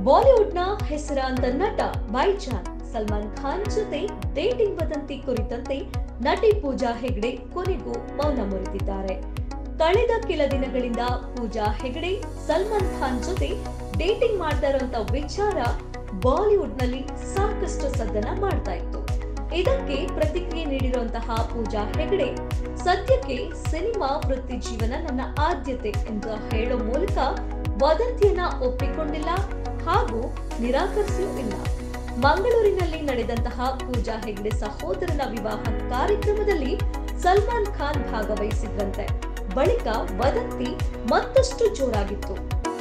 ಬಾಲಿವುಡ್ನ ಹೆಸರಾಂತ ನಟ ಬೈಜಾನ್ ಸಲ್ಮಾನ್ ಖಾನ್ ಜೊತೆ ಡೇಟಿಂಗ್ ವದಂತಿ ಕುರಿತಂತೆ ನಟಿ ಪೂಜಾ ಹೆಗ್ಡೆ ಕೊನೆಗೂ ಮೌನ ಮುರಿದಿದ್ದಾರೆ ಕಳೆದ ಕೆಲ ದಿನಗಳಿಂದ ಪೂಜಾ ಹೆಗ್ಡೆ ಸಲ್ಮಾನ್ ಖಾನ್ ಜೊತೆ ಡೇಟಿಂಗ್ ಮಾಡ್ತಾ ಇರುವಂತ ವಿಚಾರ ಬಾಲಿವುಡ್ ನಲ್ಲಿ ಸಾಕಷ್ಟು ಸದ್ದನ ಮಾಡ್ತಾ ಇತ್ತು ಇದಕ್ಕೆ ಪ್ರತಿಕ್ರಿಯೆ ನೀಡಿರುವಂತಹ ಪೂಜಾ ಹೆಗ್ಡೆ ಸದ್ಯಕ್ಕೆ ಸಿನಿಮಾ ವೃತ್ತಿ ಜೀವನ ನನ್ನ ಆದ್ಯತೆ ಎಂದು ಹೇಳೋ ಮೂಲಕ ವದಂತಿಯನ್ನ ಒಪ್ಪಿಕೊಂಡಿಲ್ಲ ಹಾಗೂ ನಿರಾಕರಿಸಿಯೂ ಇಲ್ಲ ಮಂಗಳೂರಿನಲ್ಲಿ ನಡೆದಂತಹ ಪೂಜಾ ಹೆಗ್ಡೆ ಸಹೋದರನ ವಿವಾಹ ಕಾರ್ಯಕ್ರಮದಲ್ಲಿ ಸಲ್ಮಾನ್ ಖಾನ್ ಭಾಗವಹಿಸಿದ್ರಂತೆ ಬಳಿಕ ವದಂತಿ ಮತ್ತಷ್ಟು ಜೋರಾಗಿತ್ತು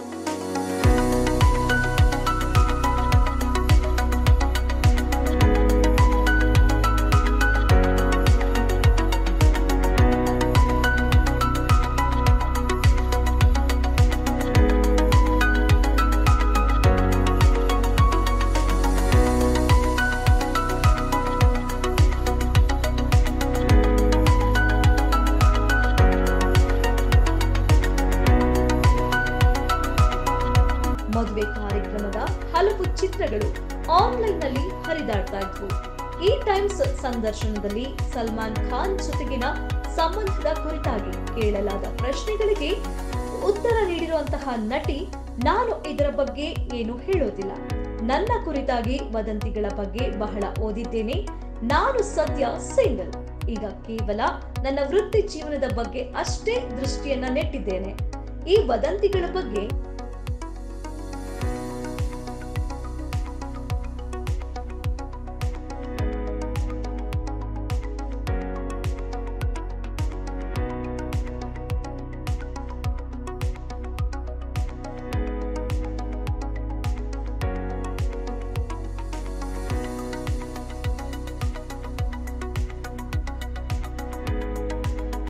ಮದುವೆ ಕಾರ್ಯಕ್ರಮದ ಹಲವು ಚಿತ್ರಗಳು ಆನ್ಲೈನ್ ನಲ್ಲಿ ಹರಿದಾಡ್ತಾ ಇದ್ವು ಈ ಟೈಮ್ಸ್ ಸಂದರ್ಶನದಲ್ಲಿ ಸಲ್ಮಾನ್ ಖಾನ್ ಜೊತೆಗಿನ ಸಂಬಂಧದ ಕುರಿತಾಗಿ ಕೇಳಲಾದ ಪ್ರಶ್ನೆಗಳಿಗೆ ಉತ್ತರ ನೀಡಿರುವಂತಹ ನಟಿ ನಾನು ಇದರ ಬಗ್ಗೆ ಏನು ಹೇಳೋದಿಲ್ಲ ನನ್ನ ಕುರಿತಾಗಿ ವದಂತಿಗಳ ಬಗ್ಗೆ ಬಹಳ ಓದಿದ್ದೇನೆ ನಾನು ಸದ್ಯ ಸಿಂಗಲ್ ಈಗ ಕೇವಲ ನನ್ನ ವೃತ್ತಿ ಜೀವನದ ಬಗ್ಗೆ ಅಷ್ಟೇ ದೃಷ್ಟಿಯನ್ನ ನೆಟ್ಟಿದ್ದೇನೆ ಈ ವದಂತಿಗಳ ಬಗ್ಗೆ